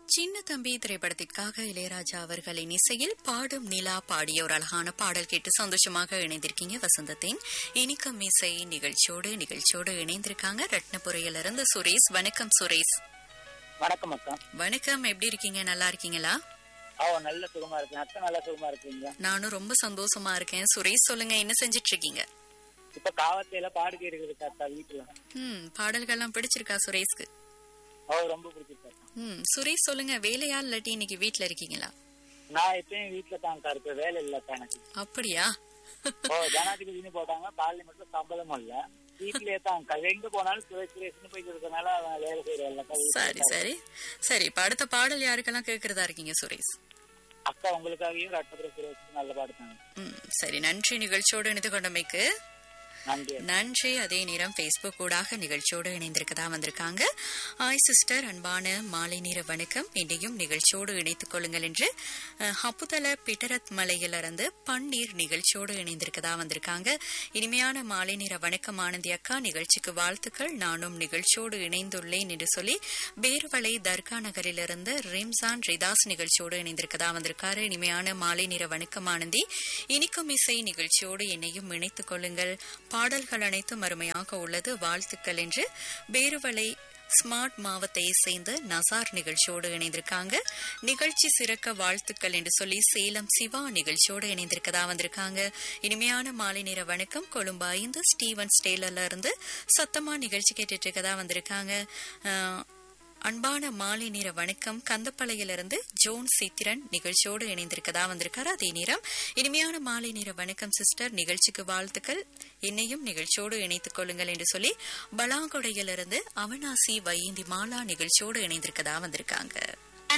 சின்ன தம்பி திரைப்படத்திற்காக இளையராஜா அவர்களின் இசையில் பாடும் நிலா பாடிய ஒரு அழகான பாடல் கேட்டு சந்தோஷமாக இணைந்திருக்கீங்க வசந்தத்தின் இனிக்கம் இசை நிகழ்ச்சியோடு நிகழ்ச்சியோடு இணைந்திருக்காங்க ரத்னபுரையிலிருந்து சுரேஷ் வணக்கம் சுரேஷ் வணக்கம் அக்கா வணக்கம் எப்படி இருக்கீங்க நல்லா இருக்கீங்களா ஓ நல்ல சுகமா இருக்கேன் அக்கா நல்ல சுகமா இருக்கீங்களா நானும் ரொம்ப சந்தோஷமா இருக்கேன் சுரேஷ் சொல்லுங்க என்ன செஞ்சிட்டு இருக்கீங்க இப்ப காவத்தையில பாடுகை இருக்குது அக்கா வீட்டுல ம் பாடல்கள்லாம் பிடிச்சிருக்கா சுரேஷ்க்கு ஓ ரொம்ப பிடிச்சிருக்கு அக்கா ம் சுரேஷ் சொல்லுங்க வேலையா இல்லாட்டி இன்னைக்கு வீட்ல இருக்கீங்களா நான் எப்பயும் வீட்டுல தான் அக்கா இருப்பேன் வேலை இல்ல அக்கா எனக்கு அப்படியா ஓ ஜனாதிபதினு போட்டாங்க பார்லிமெண்ட்ல சம்பளமும் இல்ல வீட்லயே தான் அக்கா எங்க போனாலும் சுரேஷ் சுரேஷ்னு போயிட்டு இருக்கனால அவன் வேலை செய்யறேன் அக்கா வீட்டுல சரி தான். சரி சரி இப்ப அடுத்த பாடல் யாருக்கெல்லாம் கேக்குறதா இருக்கீங்க சுரேஷ் அக்கா உங்களுக்காகவும் ரட்டபுர சுரேஷ் நல்ல பாடுத்தாங்க ம், சரி நன்றி நிகழ்ச்சியோடு இணைந்து கொண்டமைக்கு நன்றி அக்கா. நன்றி அதே நேரம் Facebook ஊடாக நிகழ்ச்சியோடு இணைந்திருக்கதா வந்திருக்காங்க ஆய் சிஸ்டர் அன்பான மாலை நேர வணக்கம் இன்றையும் நிகழ்ச்சியோடு இணைத்துக் கொள்ளுங்கள் என்று அஹ், ஹப்புதல பிட்டரத் மலையிலிருந்து பன்னீர் நிகழ்ச்சியோடு இணைந்திருக்கதா வந்திருக்காங்க இனிமையான மாலை நேர வணக்கம் ஆனந்தி அக்கா நிகழ்ச்சிக்கு வாழ்த்துக்கள் நானும் நிகழ்ச்சியோடு இணைந்துள்ளேன் என்று சொல்லி பேர்வளை தர்கா நகரிலிருந்து ரிம்சான் ரிதாஸ் நிகழ்ச்சியோடு இணைந்திருக்கதா வந்திருக்காரு இனிமையான மாலை நேர வணக்கம் ஆனந்தி இனிக்கும் இசை நிகழ்ச்சியோடு என்னையும் இணைத்துக் கொள்ளுங்கள் பாடல்கள் அனைத்தும் அருமையாக உள்ளது வாழ்த்துக்கள் என்று பேருவளை ஸ்மார்ட் மாவத்தையை சேர்ந்த நசார் நிகழ்ச்சியோடு இணைந்திருக்காங்க நிகழ்ச்சி சிறக்க வாழ்த்துக்கள் என்று சொல்லி சேலம் சிவா நிகழ்ச்சியோடு இணைந்திருக்கதா வந்திருக்காங்க இனிமையான மாலை நேர வணக்கம் கொழும்பு ஐந்து ஸ்டீவன் ஸ்டேலர்ல இருந்து சத்தமா நிகழ்ச்சி கேட்டுட்டு இருக்கதா வந்திருக்காங்க அஹ், அன்பான மாலை நேர வணக்கம் கந்தப்பளையிலிருந்து ஜோன் சித்திரன் நிகழ்ச்சியோடு இணைந்திருக்கதா வந்திருக்காரு அதே நேரம் இனிமையான மாலை நேர வணக்கம் சிஸ்டர் நிகழ்ச்சிக்கு வாழ்த்துக்கள் என்னையும் நிகழ்ச்சியோடு இணைத்துக் கொள்ளுங்கள் என்று சொல்லி பலாங்கொடையிலிருந்து அவனாசி வையந்தி மாலா நிகழ்ச்சியோடு இணைந்திருக்கதா வந்திருக்காங்க